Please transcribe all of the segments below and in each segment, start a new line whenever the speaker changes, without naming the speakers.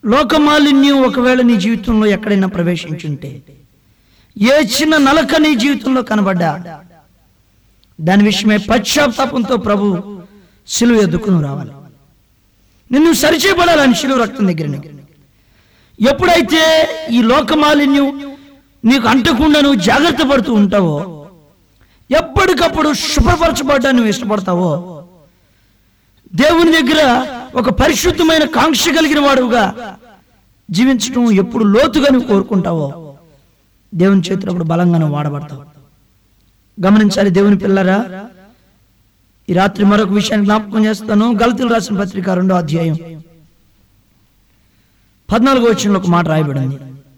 లోకమాలిన్యం ఒకవేళ నీ జీవితంలో ఎక్కడైనా ప్రవేశించుంటే ఏ చిన్న నలక నీ జీవితంలో కనబడ్డా దాని విషయమే పశ్చాత్తాపంతో ప్రభు సిలువ ఎద్దుకుని రావాలి నిన్ను సరిచేయబడాలని శిలువ రక్తం దగ్గర ఎప్పుడైతే ఈ లోకమాలిన్యం నీకు అంటకుండా నువ్వు జాగ్రత్త పడుతూ ఉంటావో ఎప్పటికప్పుడు శుభ్రపరచబడ్డా నువ్వు ఇష్టపడతావో దేవుని దగ్గర ఒక పరిశుద్ధమైన కాంక్ష కలిగిన వాడుగా జీవించడం ఎప్పుడు లోతుగా నువ్వు కోరుకుంటావో దేవుని చేతిలో అప్పుడు బలంగా నువ్వు వాడబడతావు గమనించాలి దేవుని పిల్లరా ఈ రాత్రి మరొక విషయాన్ని జ్ఞాపకం చేస్తాను గలతులు రాసిన పత్రిక రెండో అధ్యాయం పద్నాలుగో వచ్చిన ఒక మాట రాయబడింది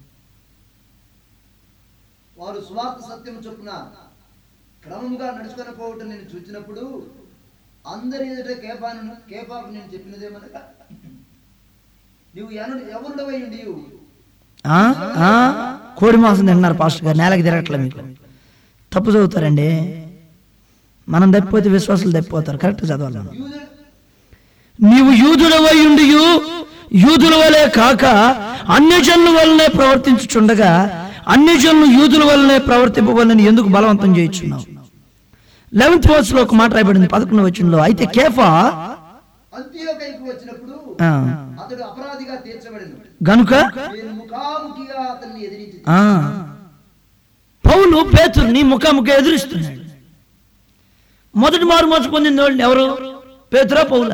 వారు స్వార్థ సత్యం చొప్పున క్రమముగా నడుచుకొని పోవటం నేను చూచినప్పుడు అందరి ఎదుట కేపాను కేపాకు నేను చెప్పినదేమనగా నీవు ఎను ఎవరుడవై ఉండి
ఆ? ఆ? కోడి మాంసం తిన్నారు పాస్టర్ గారు నేలకి తిరగట్లే మీకు తప్పు చదువుతారండి మనం తప్పిపోతే విశ్వాసాలు తప్పిపోతారు కరెక్ట్ చదవాలి మనం.
యూదు
నీవు యూదుడవై ఉండి యూదుల వలె కాక అన్యజనుల వల్లనే ప్రవర్తించుచుండగా అన్యజనులు యూదుల వల్లనే ప్రవర్తింపవలని ఎందుకు బలవంతం చేయించున్నావు లెవెన్త్ వర్స్ లో ఒక మాట రాయబడింది పదకొండు వచ్చినలో అయితే కేఫా
అంత్యోకైకి వచ్చినప్పుడు
ఆ,
అతడు అపరాధిగా తీర్చబడిను
గనుక
నేను ముఖాముఖిగా అతన్ని ఎదిరించి
ఆ, పౌలు పేతుర్ని ముఖాముఖి ఎదురిస్తున్నాడు మొదటి మారు మోస పొందిన వాళ్ళు ఎవరు పేతురా పౌల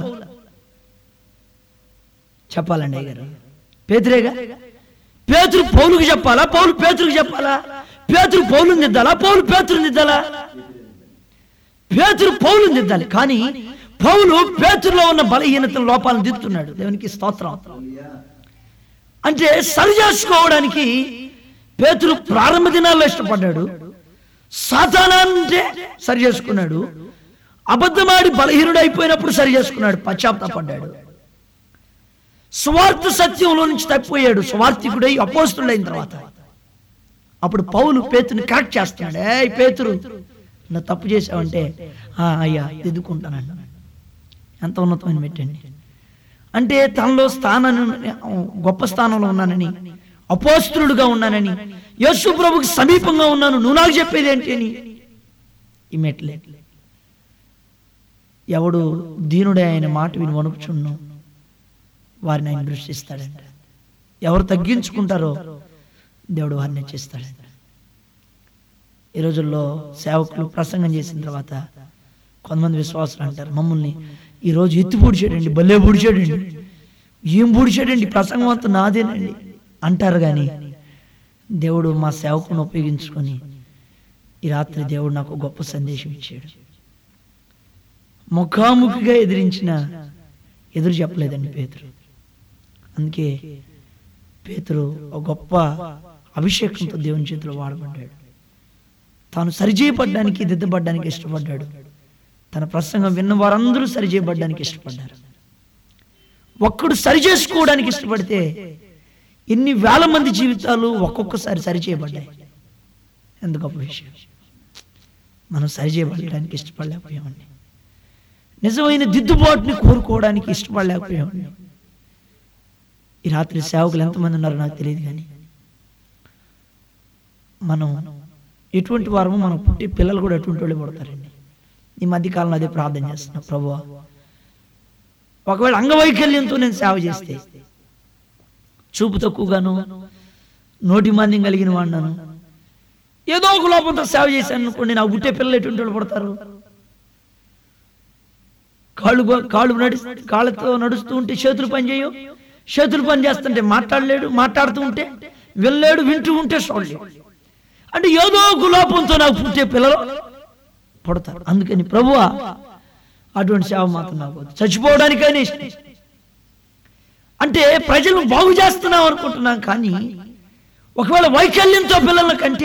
చెప్పాలండి అయ్యారు పేతురేగా పేతురు పౌలుకి చెప్పాలా పౌలు పేతురుకి చెప్పాలా పేతురు పౌలుని దిద్దాలా పౌలు పేతురుని దిద్దాలా పేతురు పౌలుని దిద్దాలి కానీ పౌలు పేతురులో ఉన్న బలహీనతల లోపాలను దిద్దుతున్నాడు దేవునికి స్తోత్రం అంటే సరి చేసుకోవడానికి పేతురు ప్రారంభ దినాల్లో ఇష్టపడ్డాడు సాతానంటే సరి చేసుకున్నాడు అబద్ధమాడి బలహీనుడు అయిపోయినప్పుడు సరి చేసుకున్నాడు పశ్చాత్తాపడ్డాడు స్వార్థ సత్యంలో నుంచి తప్పిపోయాడు స్వార్థికుడై అపోస్తుడైన తర్వాత అప్పుడు పౌలు పేతుని కరెక్ట్ చేస్తున్నాడు ఏ పేతురు నా తప్పు చేసావంటే "ఆ, అయ్యా దిద్దుకుంటానండి ఎంత ఉన్నతమైన పెట్టండి అంటే తనలో స్థానాన్ని గొప్ప స్థానంలో ఉన్నానని అపోస్తులుడుగా ఉన్నానని యేసు ప్రభుకి సమీపంగా ఉన్నాను నువ్వు నాకు చెప్పేది ఏంటి అని ఈ మెట్లే ఎవడు దీనుడే ఆయన మాట విని వణుకుచున్నాం వారిని ఆయన దృష్టిస్తాడంట ఎవరు తగ్గించుకుంటారో దేవుడు వారిని హెచ్చిస్తాడంట ఈ రోజుల్లో సేవకులు ప్రసంగం చేసిన తర్వాత కొంతమంది విశ్వాసులు అంటారు మమ్మల్ని ఈ రోజు ఎత్తి పొడిచాడండి భలే పొడిచాడండి ఏం పొడిచాడండి ప్రసంగం అంతా నాదేనండి అంటారు కానీ దేవుడు మా సేవకుని ఉపయోగించుకొని ఈ రాత్రి దేవుడు నాకు గొప్ప సందేశం ఇచ్చాడు ముఖాముఖిగా ఎదిరించిన ఎదురు చెప్పలేదండి పేతురు అందుకే పేతురు ఒక గొప్ప అభిషేకంతో దేవుని చేతిలో వాడబడ్డాడు తాను సరిచేయబడ్డానికి దిద్దబడ్డానికి ఇష్టపడ్డాడు తన ప్రసంగం విన్న వారందరూ సరిచేయబడ్డానికి ఇష్టపడ్డారు ఒక్కడు సరి చేసుకోవడానికి ఇష్టపడితే ఎన్ని వేల మంది జీవితాలు ఒక్కొక్కసారి సరిచేయబడ్డాయి ఎంత గొప్ప విషయం మనం సరిచేయబడడానికి ఇష్టపడలేకపోయామండి నిజమైన దిద్దుబాటుని కోరుకోవడానికి ఇష్టపడలేకపోయామండి ఈ రాత్రి సేవకులు ఎంతమంది ఉన్నారో నాకు తెలియదు కానీ మనం ఎటువంటి వారము మనం పుట్టి పిల్లలు కూడా ఎటువంటి వాళ్ళు పుడతారండి ఈ మధ్యకాలంలో అదే ప్రార్థన చేస్తున్నా ప్రభు ఒకవేళ అంగవైకల్యంతో నేను సేవ చేస్తే చూపు తక్కువగాను నోటి మాంద్యం కలిగిన వాడినాను ఏదో ఒక లోపంతో సేవ చేశాను అనుకోండి నాకు పుట్టే పిల్లలు ఎటువంటి వాళ్ళు పుడతారు కాళ్ళు గో- కాళ్ళు నడి కాళ్ళతో నడుస్తూ ఉంటే చేతులు పని చేయవు చేతులు పని చేస్తుంటే మాట్లాడలేడు మాట్లాడుతూ ఉంటే వెళ్ళలేడు వింటూ ఉంటే చూడలేడు అంటే ఏదో ఒక లోపంతో నాకు పుట్టే పిల్లలు పుడతారు అందుకని ప్రభువా అటువంటి సేవ మాత్రం నాకు వద్దు. చచ్చిపోవడానికైనా ఇష్టం అంటే ప్రజలను బాగు చేస్తున్నాం అనుకుంటున్నాం కానీ ఒకవేళ వైకల్యంతో పిల్లల కంటే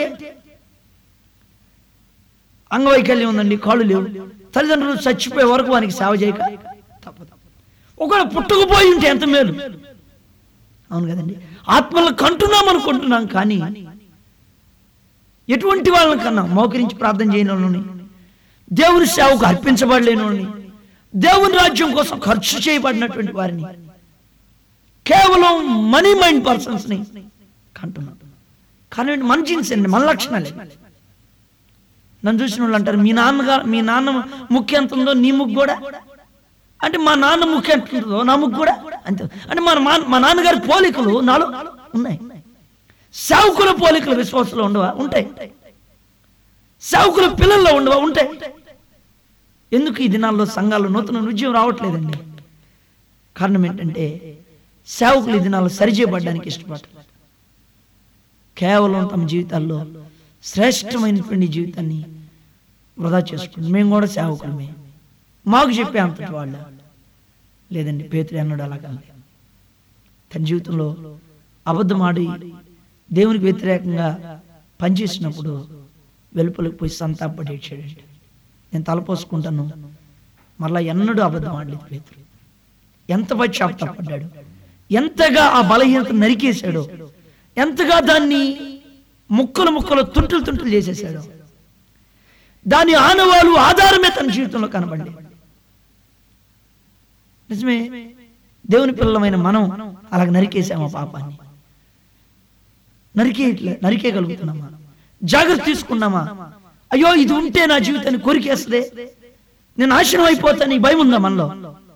అంగవైకల్యం ఉందండి కాళ్ళు లేవు తల్లిదండ్రులు చచ్చిపోయే వరకు వానికి సేవ చేయక తప్పదు ఒకవేళ పుట్టకపోయి ఉంటే ఎంత మేలు అవును కదండి ఆత్మలను కంటున్నాం అనుకుంటున్నాం కానీ ఎటువంటి వాళ్ళని కన్నా మోకరించి ప్రార్థన చేయని వాళ్ళని దేవుని సేవకు అర్పించబడలేని వాళ్ళని దేవుని రాజ్యం కోసం ఖర్చు చేయబడినటువంటి వారిని కేవలం మనీ మైండ్ పర్సన్స్ని కంటున్నాం కానీ మన జీన్స్ అండి మన లక్షణాలే నన్ను చూసిన వాళ్ళు అంటారు మీ నాన్నగా మీ నాన్న ముక్కు ఎంత ఉందో నీ ముక్కు కూడా అంటే మా నాన్న ముక్కు ఎంత ఉంటుందో నా ముక్కు కూడా అంతే అంటే మన మా మా నాన్నగారి పోలికలు నాలో ఉన్నాయి సేవకుల పోలికలు విశ్వాసంలో ఉండవా ఉంటాయి సేవకుల పిల్లల్లో ఉండవా ఉంటాయి ఎందుకు ఈ దినాల్లో సంఘాల్లో నూతన ఉద్యమం రావట్లేదండి కారణం ఏంటంటే సేవకులు ఈ దినాల్లో సరిచేయబడడానికి ఇష్టపడతారు కేవలం తమ జీవితాల్లో శ్రేష్టమైనటువంటి జీవితాన్ని వృధా చేసుకుంటాం మేము కూడా సేవకులమే మాకు చెప్పే అంతటి వాళ్ళ లేదండి పేతుడు అన్నాడు అలా కాదు తన జీవితంలో అబద్ధం ఆడి దేవునికి వ్యతిరేకంగా పనిచేసినప్పుడు వెలుపలికి పోయి సంతాపడి ఏడ్చాడండి నేను తలపోసుకుంటాను మరలా ఎన్నడూ అబద్ధం ఆడలేదు పేతుడు ఎంత పశ్చాత్తాపడ్డాడు ఎంతగా ఆ బలహీనత నరికేశాడో ఎంతగా దాన్ని ముక్కలు ముక్కలు తుంటులు తుంటులు చేసేసాడు దాని ఆనవాలు ఆధారమే తన జీవితంలో కనబడి నిజమే దేవుని పిల్లలమైన మనం అలాగ నరికేసాము ఆ పాపాన్ని నరికేయట్లే నరికేయగలుగుతున్నామా జాగ్రత్త తీసుకున్నామా అయ్యో ఇది ఉంటే నా జీవితాన్ని కొరికేస్తే నేను నాశనం అయిపోతాను ఈ భయం ఉందా మనలో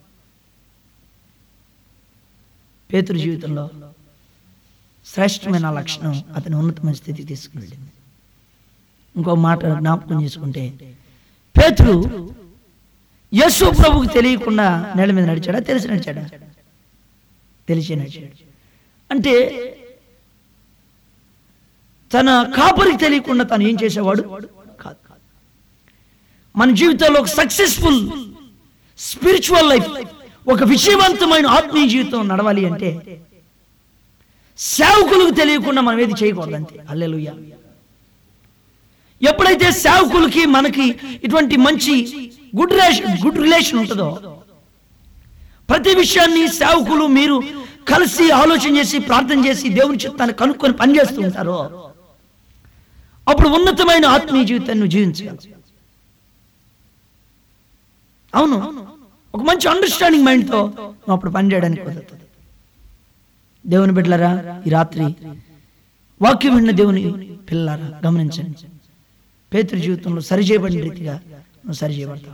పేతురు జీవితంలో శ్రేష్టమైన లక్షణం అతని ఉన్నతమైన స్థితికి తీసుకుని వెళ్ళింది ఇంకో మాట జ్ఞాపకం చేసుకుంటే పేతురు యశు ప్రభుకి తెలియకుండా నేల మీద నడిచాడా తెలిసి నడిచాడా తెలిసి నడిచాడు అంటే తన కాపరికి తెలియకుండా తను ఏం చేసేవాడు కాదు మన జీవితంలో ఒక సక్సెస్ఫుల్ స్పిరిచువల్ లైఫ్ ఒక విజయవంతమైన ఆత్మీయ జీవితం నడవాలి అంటే సేవకులకు తెలియకుండా మనం ఏది చేయకూడదు అంతే అల్లెలుయ్య ఎప్పుడైతే సేవకులకి మనకి ఇటువంటి మంచి గుడ్ రిలేషన్ గుడ్ రిలేషన్ ఉంటుందో ప్రతి విషయాన్ని సేవకులు మీరు కలిసి ఆలోచన చేసి ప్రార్థన చేసి దేవుని చిత్తాన్ని కనుక్కొని పనిచేస్తూ ఉంటారో అప్పుడు ఉన్నతమైన ఆత్మీయ జీవితాన్ని నువ్వు జీవించగలవు అవును ఒక మంచి అండర్స్టాండింగ్ మైండ్తో నువ్వు అప్పుడు పని చేయడానికి కుదురుతుంది దేవుని బిడ్డలారా ఈ రాత్రి వాక్యం విన్న దేవుని పిల్లలారా గమనించండి పేతృ జీవితంలో సరిచేయబడిన రీతిగా నువ్వు సరిచేయబడతావు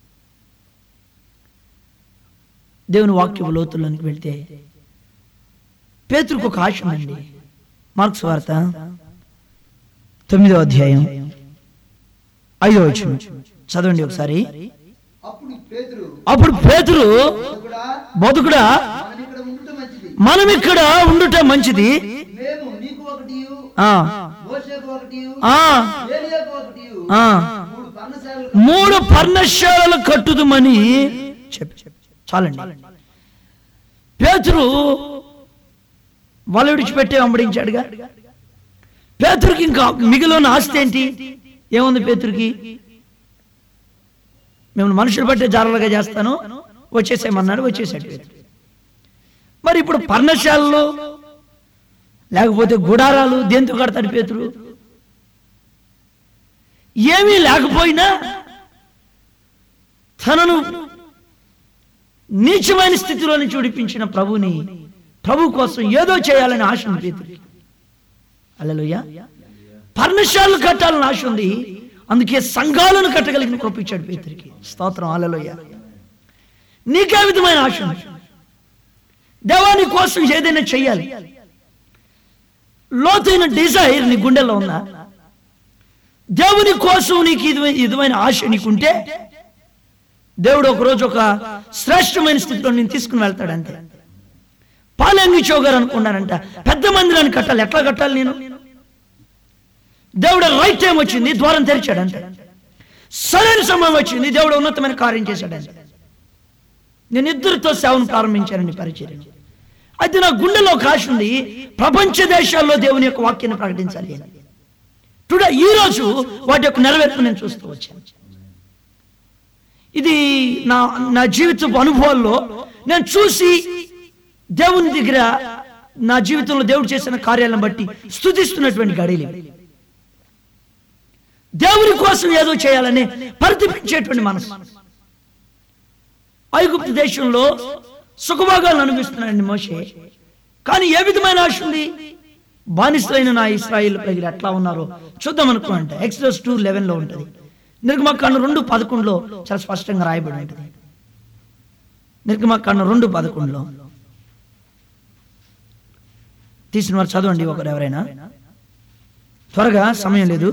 దేవుని వాక్య లోతుల్లోనికి వెళ్తే పేతురుకు ఒక ఆశ ఉందండి మార్క్స్ వార్త తొమ్మిదో అధ్యాయం ఐదో వచ్చిన చదవండి ఒకసారి
అప్పుడు పేతురు
అప్పుడు పేతురు
కూడా
బతుకుడా
మనం ఇక్కడ ఉండటం మంచిది
మనం ఇక్కడ ఉండుట మంచిది
మేము నీకు ఒకటి
ఆ
మోషకు ఒకటి
ఆ
ఏలియాకు ఒకటి
ఆ
మూడు పర్ణశాలలు
మూడు పర్ణశాలలు కట్టుదుమని చెప్పి చాలండి పేతురు వల విడిచిపెట్టే వెంబడించాడుగా పేతురికి ఇంకా మిగిలిన ఆస్తి ఏంటి ఏముంది పేతురికి మేము మనుషులు బట్టే జాగ్రత్తగా చేస్తాను వచ్చేసేమన్నాడు వచ్చేసాడు పేతురు మరి ఇప్పుడు పర్ణశాలలు లేకపోతే గుడారాలు దేంతో కడతాడు పేతురు ఏమీ లేకపోయినా తనను నీచమైన స్థితిలోని చూడిపించిన ప్రభుని ప్రభు కోసం ఏదో చేయాలని ఆశ ఉంది పేతురికి అల్లెలుయ్య పర్ణశాలలు కట్టాలని ఆశ ఉంది అందుకే సంఘాలను కట్టగలిగిన కృపించాడు పేతురికి స్తోత్రం అల్లెలుయ్య నీకే విధమైన ఆశ ఉంది దేవాని కోసం ఏదైనా చెయ్యాలి లోతైన డిజైర్ నీ గుండెల్లో ఉందా దేవుని కోసం నీకు ఇది విధమైన ఆశ నీకుంటే దేవుడు ఒకరోజు ఒక శ్రేష్టమైన స్థితిలో నేను తీసుకుని వెళ్తాడు అంతే పాలెంగి చౌగారు అనుకున్నానంట పెద్ద మందిరాన్ని కట్టాలి ఎట్లా కట్టాలి నేను దేవుడు రైట్ టైం వచ్చింది ద్వారం తెరిచాడు అంతే సరైన సమయం వచ్చింది దేవుడు ఉన్నతమైన కార్యం చేశాడంటే నేను ఇద్దరితో సేవను ప్రారంభించానండి పరిచర్య అయితే నా గుండెలో ఒక ఆశ ఉంది ప్రపంచ దేశాల్లో దేవుని యొక్క వాక్యాన్ని ప్రకటించాలి అని టుడే ఈ రోజు వాటి యొక్క నెరవేర్పు నేను చూస్తూ వచ్చాను ఇది నా నా జీవితపు అనుభవాల్లో నేను చూసి దేవుని దగ్గర నా జీవితంలో దేవుడు చేసిన కార్యాలను బట్టి స్థుతిస్తున్నటువంటి గడియలు ఇవి. దేవుని కోసం ఏదో చేయాలని పరితపించేటువంటి మనసు ఐగుప్తు దేశంలో సుఖభోగాలను అనిపిస్తున్నాడండి మోషే కానీ ఏ విధమైన ఆశ ఉంది బానిసలైన నా ఇస్రాయిల్ ప్రజలు ఎట్లా ఉన్నారో చూద్దాం అనుకోండి ఎక్స్ప్రెస్ టూ లెవెన్లో ఉంటుంది నిర్గమకాండ రెండు పదకొండులో చాలా స్పష్టంగా రాయబడి ఉంటుంది నిర్గమకాండ రెండు పదకొండులో తీసిన వారు చదవండి ఒకరు ఎవరైనా త్వరగా సమయం లేదు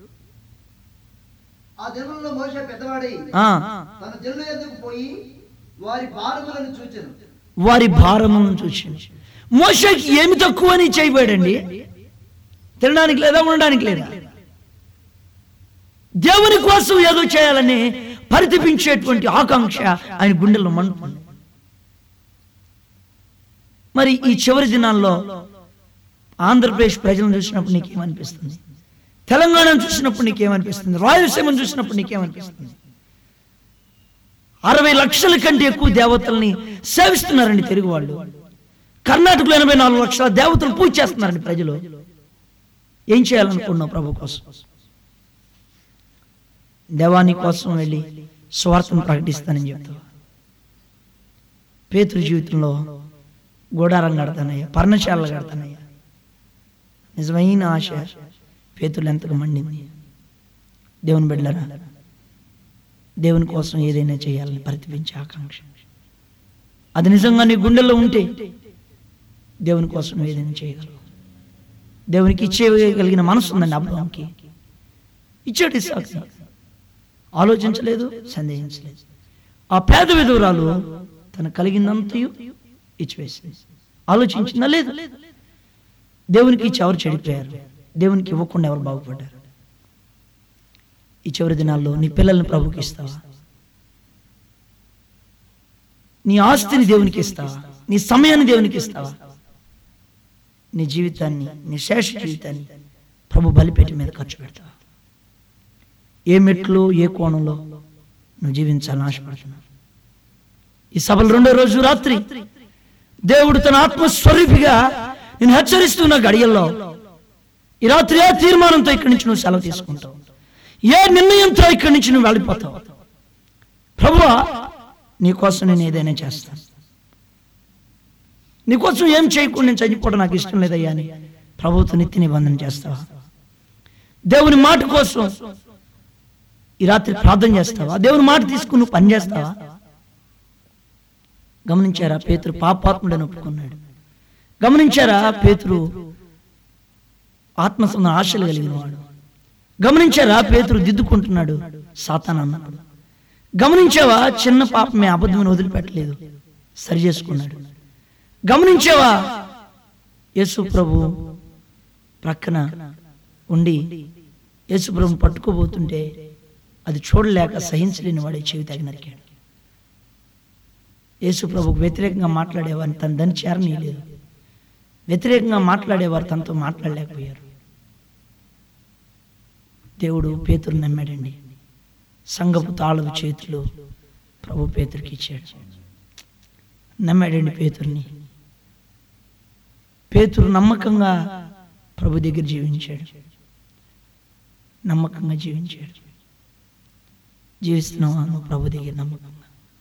ఆ దినంలో మోసే పెద్దవాడై
ఆ
తన జనుల ఎద్దకు పోయి వారి భారములను చూచెను
వారి భారమును చూసి మోషకి ఏమి తక్కువ అని చేయబడండి తినడానికి లేదా ఉండడానికి లేదా దేవుని కోసం ఏదో చేయాలని పరితపించేటువంటి ఆకాంక్ష ఆయన గుండెల్లో మండుతుంది మరి ఈ చివరి దినాల్లో ఆంధ్రప్రదేశ్ ప్రజలను చూసినప్పుడు నీకేమనిపిస్తుంది తెలంగాణను చూసినప్పుడు నీకేమనిపిస్తుంది రాయలసీమను చూసినప్పుడు నీకేమనిపిస్తుంది అరవై లక్షల కంటే ఎక్కువ దేవతల్ని సేవిస్తున్నారండి తెలుగు వాళ్ళు కర్ణాటకలో ఎనభై నాలుగు లక్షల దేవతలు పూజ చేస్తున్నారండి ప్రజలు ఏం చేయాలనుకున్నావు ప్రభు కోసం దేవాని కోసం వెళ్ళి స్వార్థం ప్రకటిస్తానని చెప్తావు పేతురు జీవితంలో గోడారం కడతానయ్యా పర్ణశాలలు కడతానయ్యా నిజమైన ఆశ పేతులు ఎంతగా మండింది దేవుని బిడ్డలరా దేవుని కోసం ఏదైనా చేయాలని ప్రతిపించే ఆకాంక్ష అది నిజంగా నీ గుండెల్లో ఉంటే దేవుని కోసం నువ్వు ఏదైనా చేయగలవు దేవునికి ఇచ్చేయగలిగిన మనసు ఉందండి అబ్రహాంకి ఇచ్చాడు ఇస్సాకు ఆలోచించలేదు సందేహించలేదు ఆ పేద విధురాలు తన కలిగిందంతయు ఇచ్చివేసింది ఆలోచించిందా లేదు దేవునికి ఇచ్చి ఎవరు చెడిపోయారు దేవునికి ఇవ్వకుండా ఎవరు బాగుపడ్డారు ఈ చివరి దినాల్లో నీ పిల్లల్ని ప్రభుకి ఇస్తావా నీ ఆస్తిని దేవునికి ఇస్తావా నీ సమయాన్ని దేవునికి ఇస్తావా నీ జీవితాన్ని నీ శేష జీవితాన్ని ప్రభు బలిపేట మీద ఖర్చు పెడతావా ఏ మెట్లు ఏ కోణంలో నువ్వు జీవించాలని ఆశపడుతున్నావు ఈ సభలు రెండో రోజు రాత్రి దేవుడు తన ఆత్మస్వరూపిగా నేను హెచ్చరిస్తున్న గడియల్లో ఈ రాత్రి ఏ తీర్మానంతో ఇక్కడి నుంచి నువ్వు సెలవు తీసుకుంటావు ఏ నిర్ణయంతో ఇక్కడి నుంచి నువ్వు వెళ్ళిపోతావు ప్రభువా నీకోసం నేను ఏదైనా చేస్తాను నీకోసం ఏం చేయకుండా నేను చనిపోవడం నాకు ఇష్టం లేదయ్యా అని ప్రభుత్వ నిత్య నిబంధన చేస్తావా దేవుని మాట కోసం ఈ రాత్రి ప్రార్థన చేస్తావా దేవుని మాట తీసుకుని నువ్వు పని చేస్తావా గమనించారా పేతురు పాపాత్ముడని ఒప్పుకున్నాడు గమనించారా పేతురు ఆత్మసంద ఆశలు కలిగిన వాడు గమనించారా పేతురు దిద్దుకుంటున్నాడు సాతాన్ అన్నప్పుడు గమనించావా చిన్న పాపమే అబద్ధమని వదిలిపెట్టలేదు సరి చేసుకున్నాడు గమనించావా యేసు ప్రభు ప్రక్కన ఉండి యేసు ప్రభు పట్టుకోబోతుంటే అది చూడలేక సహించలేని వాడే చెవి తగి నరికాడు యేసు ప్రభుకు వ్యతిరేకంగా మాట్లాడేవారిని తన దాన్ని చేరనీయలేదు వ్యతిరేకంగా మాట్లాడేవారు తనతో మాట్లాడలేకపోయారు దేవుడు పేతురు నమ్మాడండి సంగపు తాళపు చేతులు ప్రభు పేతురికి ఇచ్చాడు నమ్మాడండి పేతుర్ని పేతురు నమ్మకంగా ప్రభు దగ్గర జీవించాడు నమ్మకంగా జీవించాడు జీవిస్తున్నావా నువ్వు ప్రభు దగ్గర నమ్మకంగా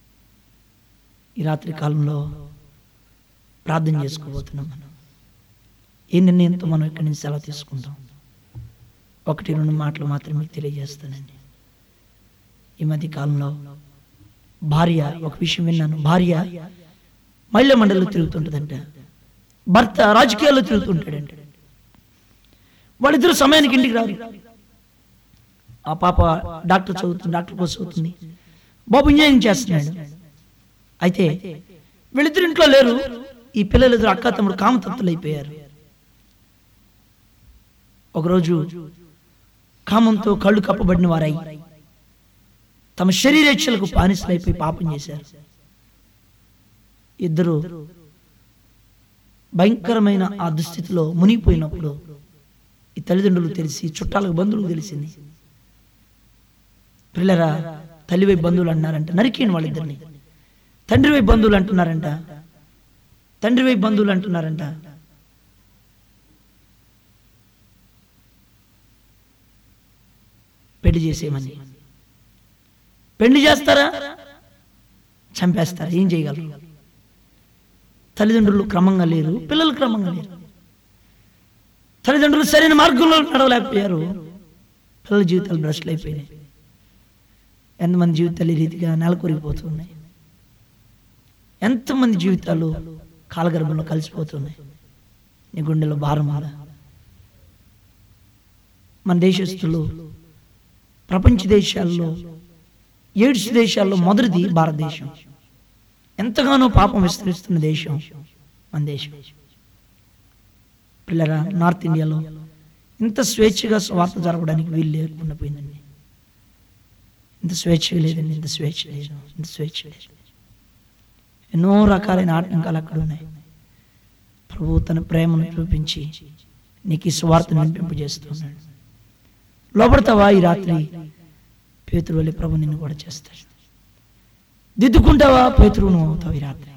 ఈ రాత్రి కాలంలో ప్రార్థన చేసుకోబోతున్నాం మనం ఏ నిర్ణయంతో మనం ఇక్కడి నుంచి సెలవు తీసుకుంటాం ఒకటి రెండు మాటలు మాత్రం మీకు తెలియజేస్తానండి ఈ మధ్య కాలంలో భార్య ఒక విషయం విన్నాను భార్య మహిళా మండలిలో తిరుగుతుంటుందంట భర్త రాజకీయాల్లో తిరుగుతుంటాడంట వాళ్ళిద్దరు సమయానికి ఇంటికి రారు ఆ పాప డాక్టర్ చదువుతుంది డాక్టర్ కోసం చదువుతుంది బాబు ఇంజనీరింగ్ చేస్తున్నాడు అయితే వీళ్ళిద్దరు ఇంట్లో లేరు ఈ పిల్లలిద్దరు అక్క తమ్ముడు కామతత్తులు అయిపోయారు ఒకరోజు కామంతో కళ్ళు కప్పబడిన వారై తమ శరీరేచ్ఛలకు బానిసలైపోయి పాపం చేశారు ఇద్దరు భయంకరమైన ఆ దుస్థితిలో మునిగిపోయినప్పుడు ఈ తల్లిదండ్రులు తెలిసి చుట్టాలకు బంధువులకు తెలిసింది పిల్లరా తల్లివై బంధువులు అన్నారంట నరికేయండి వాళ్ళిద్దరిని తండ్రివై బంధువులు అంటున్నారంట తండ్రివై బంధువులు అంటున్నారంట పెళ్లి చేసేయమని పెళ్లి చేస్తారా చంపేస్తారా ఏం చేయగలరు తల్లిదండ్రులు క్రమంగా లేరు పిల్లలు క్రమంగా లేరు తల్లిదండ్రులు సరైన మార్గంలో నడవలేకపోయారు పిల్లల జీవితాలు భ్రష్లు అయిపోయినాయి ఎంతమంది జీవితాలు ఈ రీతిగా నెలకొరిగిపోతున్నాయి ఎంతమంది జీవితాలు కాలగర్భంలో కలిసిపోతున్నాయి నీ గుండెలో భారం ఆదా మన దేశస్తులు ప్రపంచ దేశాల్లో ఏడ్స్ దేశాల్లో మొదటిది భారతదేశం ఎంతగానో పాపం విస్తరిస్తున్న దేశం మన దేశం పిల్లరా నార్త్ ఇండియాలో ఇంత స్వేచ్ఛగా స్వార్థ జరగడానికి వీలు లేకుండా పోయిందండి ఇంత స్వేచ్ఛ లేదండి ఇంత స్వేచ్ఛ లేదు ఇంత స్వేచ్ఛ లేదు ఎన్నో రకాలైన ఆటంకాలు అక్కడ ఉన్నాయి ప్రభు తన ప్రేమను చూపించి నీకు ఈ స్వార్థను వినిపింపజేస్తున్నాడు లోపడతావా ఈ రాత్రి పేతురు వెళ్ళి ప్రభు నిన్ను కూడా చేస్తాడు దిద్దుకుంటావా పేతురు నువ్వు అవుతావు ఈ రాత్రి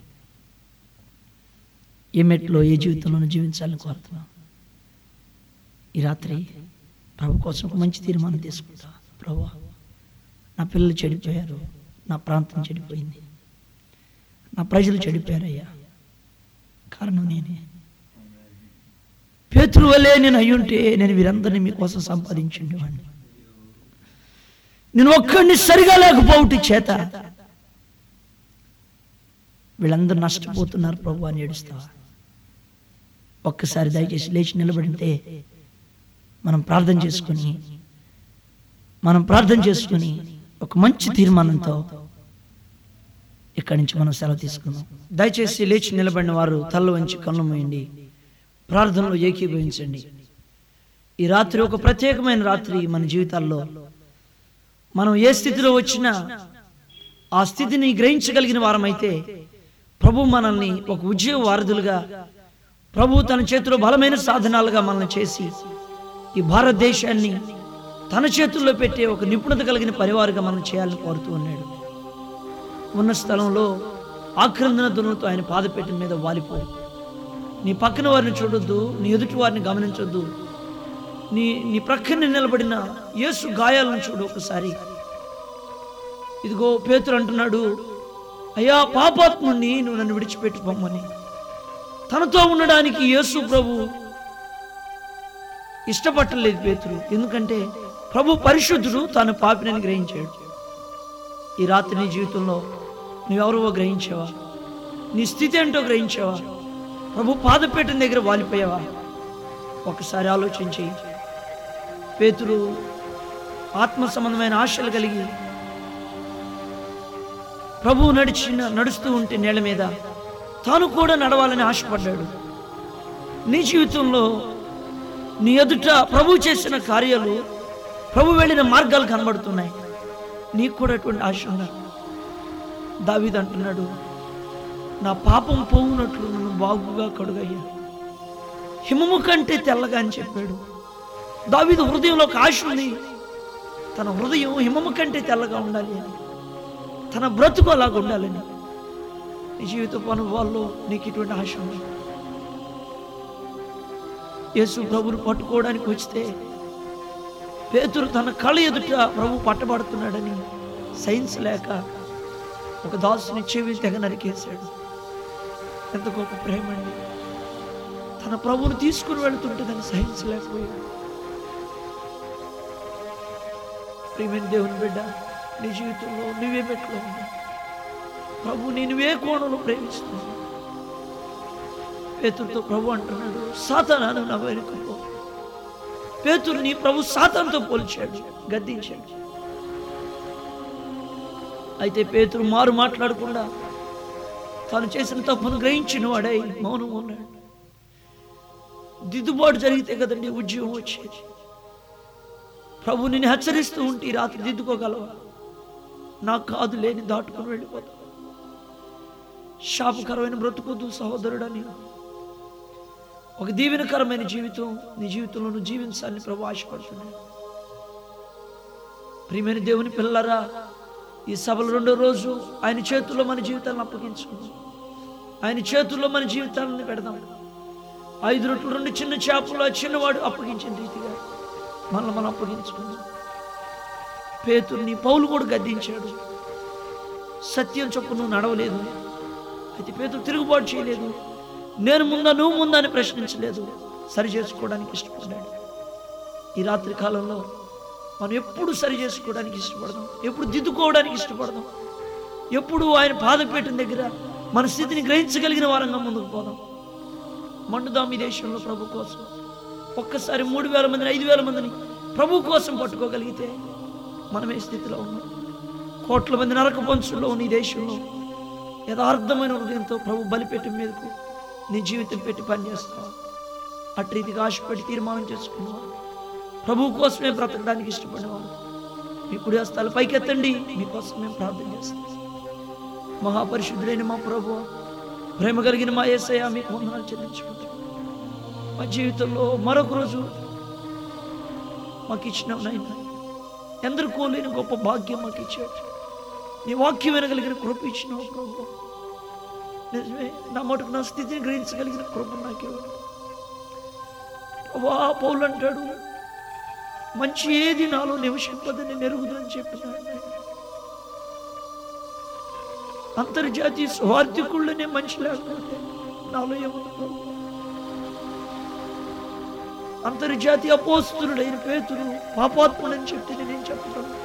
ఏ మెట్లో ఏ జీవితంలోనూ జీవించాలని కోరుతున్నావు ఈ రాత్రి ప్రభు కోసం ఒక మంచి తీర్మానం తీసుకుంటా ప్రభు నా పిల్లలు చెడిపోయారు నా ప్రాంతం చెడిపోయింది నా ప్రజలు చెడిపోయారయ్యా కారణం నేనే పేతురు వల్లే నేను అయ్యుంటే నేను వీరందరినీ మీకోసం సంపాదించుండేవాడిని నేను ఒక్కడిని సరిగా లేకపోవటి చేత వీళ్ళందరూ నష్టపోతున్నారు ప్రభు అని ఏడుస్తావా ఒక్కసారి దయచేసి లేచి నిలబడితే మనం ప్రార్థన చేసుకుని మనం ప్రార్థన చేసుకుని ఒక మంచి తీర్మానంతో ఇక్కడి నుంచి మనం సెలవు తీసుకుందాం దయచేసి లేచి నిలబడిన వారు తల్ల వంచి కళ్ళు మూయండి ప్రార్థనలో ఏకీభవించండి ఈ రాత్రి ఒక ప్రత్యేకమైన రాత్రి మన జీవితాల్లో మనం ఏ స్థితిలో వచ్చినా ఆ స్థితిని గ్రహించగలిగిన వారమైతే ప్రభు మనల్ని ఒక ఉద్యోగ వారధులుగా ప్రభు తన చేతిలో బలమైన సాధనాలుగా మనల్ని చేసి ఈ భారతదేశాన్ని తన చేతుల్లో పెట్టే ఒక నిపుణత కలిగిన పరివారుగా మనం చేయాలని కోరుతూ ఉన్నాడు ఉన్న స్థలంలో ఆక్రందన దునులతో ఆయన పాదపేట మీద వాలిపో నీ పక్కన వారిని చూడొద్దు నీ ఎదుటి వారిని గమనించొద్దు నీ నీ ప్రక్కన నిలబడిన యేసు గాయాలను చూడు ఒకసారి ఇదిగో పేతురు అంటున్నాడు అయ్యా పాపాత్ముని నువ్వు నన్ను విడిచిపెట్టి పొమ్మని తనతో ఉండడానికి యేసు ప్రభు ఇష్టపట్టలేదు పేతురు ఎందుకంటే ప్రభు పరిశుద్ధుడు తాను పాపినని గ్రహించాడు ఈ రాత్రి నీ జీవితంలో నువ్వెవరో గ్రహించావా నీ స్థితి ఏంటో గ్రహించావా ప్రభు పాదపీఠం దగ్గర వాలిపోయావా ఒకసారి ఆలోచించి పేతురు ఆత్మ సంబంధమైన ఆశలు కలిగి ప్రభువు నడిచిన నడుస్తూ ఉంటే నేల మీద తాను కూడా నడవాలని ఆశపడ్డాడు నీ జీవితంలో నీ ఎదుట ప్రభు చేసిన కార్యాలు ప్రభు వెళ్ళిన మార్గాలు కనబడుతున్నాయి నీకు కూడా అటువంటి ఆశ ఉందా దావీదు అంటున్నాడు నా పాపం పోవునట్లు నన్ను బాగుగా కడుగయ్యా హిమము కంటే తెల్లగా అని చెప్పాడు దావీదు హృదయంలో ఒక ఆశ ఉంది తన హృదయం హిమము కంటే తెల్లగా ఉండాలి అని తన బ్రతుకు అలాగ ఉండాలని నీ జీవితపు అనుభవాల్లో నీకు ఇటువంటి ఆశ ఉంది యేసు ప్రభుని పట్టుకోవడానికి వచ్చితే పేతురు తన కళ ఎదుట ప్రభు పట్టబడుతున్నాడని సైన్స్ లేక ఒక దాసుని చెవి తెగ నరికేశాడు ఎంత గొప్ప ప్రేమ అండి తన ప్రభువుని తీసుకుని వెళుతుంటే దాన్ని సైన్స్ లేకపోయాడు ప్రియమైన దేవుని బిడ్డ నీ జీవితంలో నువ్వే పెట్టుకో ప్రభు నేనువే కోణంలో ప్రేమిస్తున్నాను పేతురుతో ప్రభు అంటున్నాడు సాతాను నా వెనుకపో పేతురుని ప్రభు సాతానుతో పోల్చాడు గద్దించాడు అయితే పేతురు మారు మాట్లాడకుండా తాను చేసిన తప్పును గ్రహించిన వాడై మౌనం ఉన్నాడు దిద్దుబాటు జరిగితే కదండి ఉద్యోగం వచ్చేది ప్రభు నిన్ను హెచ్చరిస్తూ ఉంటే ఈ రాత్రి దిద్దుకోగలవా నాకు కాదు లేని దాటుకుని వెళ్ళిపోతా శాపకరమైన బ్రతుకొద్దు సహోదరుడని ఒక దీవెనకరమైన జీవితం నీ జీవితంలో నువ్వు జీవించాలని ప్రభు ఆశపడుతున్నాడు ప్రియమైన దేవుని పిల్లరా ఈ సభలు రెండో రోజు ఆయన చేతుల్లో మన జీవితాలను అప్పగించుకుందాం ఆయన చేతుల్లో మన జీవితాలను పెడదాం ఐదు రొట్లు రెండు చిన్న చేపలు ఆ చిన్నవాడు అప్పగించిన రీతిగా మనల్ని మనం అప్పగించుకుందాం పేతుర్ని పౌలు కూడా గద్దించాడు సత్యం చొప్పు నువ్వు నడవలేదు అయితే పేతురు తిరుగుబాటు చేయలేదు నేను ముందా నువ్వు ముందా అని ప్రశ్నించలేదు సరి చేసుకోవడానికి ఇష్టపడ్డాడు ఈ రాత్రి కాలంలో మనం ఎప్పుడు సరి చేసుకోవడానికి ఇష్టపడదాం ఎప్పుడు దిద్దుకోవడానికి ఇష్టపడదాం ఎప్పుడు ఆయన పాదపీఠం దగ్గర మన స్థితిని గ్రహించగలిగిన వారంగా ముందుకు పోదాం మండుదాం ఈ దేశంలో ప్రభు కోసం ఒక్కసారి మూడు వేల మందిని ఐదు వేల మందిని ప్రభు కోసం పట్టుకోగలిగితే మనం ఏ స్థితిలో ఉన్నాం కోట్ల మంది నరక పంచుల్లో ఉన్న ఈ దేశంలో యథార్థమైన హృదయంతో ప్రభు బలిపెట్టి మీదకు నీ జీవితం పెట్టి పనిచేస్తావు అటు రీతిగా ఆశపడి తీర్మానం చేసుకున్నవాడు ప్రభు కోసమే బ్రతకడానికి ఇష్టపడేవాడు మీ కుడి హస్తాలు పైకెత్తండి మీకోసం మేము ప్రార్థన చేస్తాం మహాపరిశుద్ధులైన మా ప్రభు ప్రేమ కలిగిన మా ఏసయ్య మీకు వందనాలు చెల్లించుకుంటాం మా జీవితంలో మరొక రోజు మాకు ఇచ్చిన నైనా ఎందరికో లేని గొప్ప భాగ్యం మాకు ఇచ్చాడు నీ వాక్యం వినగలిగిన కృప ఇచ్చినావు ప్రభు నిజమే నా మటుకు నా స్థితిని గ్రహించగలిగిన కృప నాకే ప్రభా పౌలు అంటాడు మంచి ఏది నాలో నివసింపదని నెరుగుదని చెప్పినాడు ఆయన. అంతర్జాతీయ స్వార్థికుళ్ళనే మనిషి లేకపోతే నాలో ఏముంది ప్రభు అంతర్జాతీయ అపోస్తులుడైన పేతురు పాపాత్ముడని చెప్తే నేను చెప్పగలను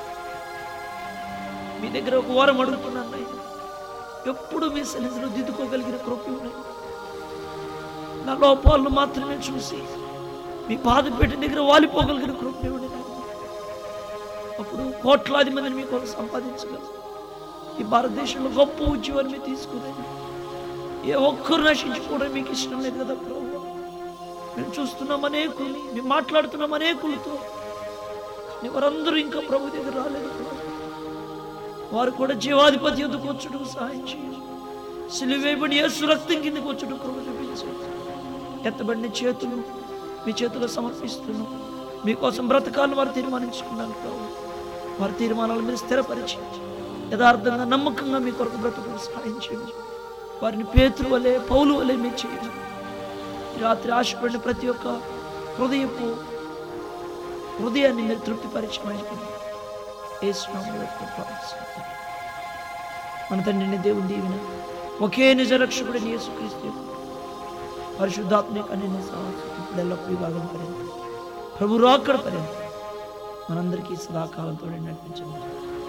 మీ దగ్గర ఒక వారం అడుగుతున్నాను నాయన ఎప్పుడు మీ సన్నిధిలో దిద్దుకోగలిగిన కృప ఉన్నాయి నా లోపాలను మాత్రమే చూసి మీ పాద పెట్టి దగ్గర వాలిపోగలిగిన కృప ఇవ్వండి నాయన. అప్పుడు కోట్లాది మందిని మీ కొరకు సంపాదించగలరు ఈ భారతదేశంలో గొప్ప ఉద్యోగాన్ని మీరు తీసుకునేది ఏ ఒక్కరు నశించుకోవడం మీకు ఇష్టం లేదు కదా ప్రభు మేము చూస్తున్నాం అనేకుల్ని మేము మాట్లాడుతున్నాం అనేకులతో కానీ వారందరూ ఇంకా ప్రభు దగ్గర రాలేదు ప్రభు. వారు కూడా జీవాధిపతి ఎందుకు వచ్చుటకు సహాయం చేయండి సిలువేయబడి యేసు రక్తం కిందకు వచ్చుటకు ప్రభు చూపించండి ఎత్తబడిన చేతులు మీ చేతిలో సమర్పిస్తున్నాం మీకోసం బ్రతకాలను వారు తీర్మానించుకున్నాను ప్రభు వారి తీర్మానాలు మీరు స్థిరపరిచి యథార్థంగా నమ్మకంగా మీ కొరకు బ్రతుకు సహాయం చేయండి వారిని పేతురు వలె పౌలు వలె మీరు చేయండి ఈ రాత్రి ఆశపడిన ప్రతి ఒక్క హృదయపు హృదయాన్ని మీరు తృప్తిపరిచమని ఏసునామములో ప్రార్థిస్తున్నాను. మన తండ్రిని దేవుని దీవెన ఒకే నిజ రక్షకుడిని యేసుక్రీస్తు పరిశుద్ధాత్మక అన్ని సహవాసం ఇప్పుడు ఎల్లప్పుడూ భాగం పర్యంత ప్రభు రాకడ పర్యంత మనందరికీ సదాకాలంతో నడిపించండి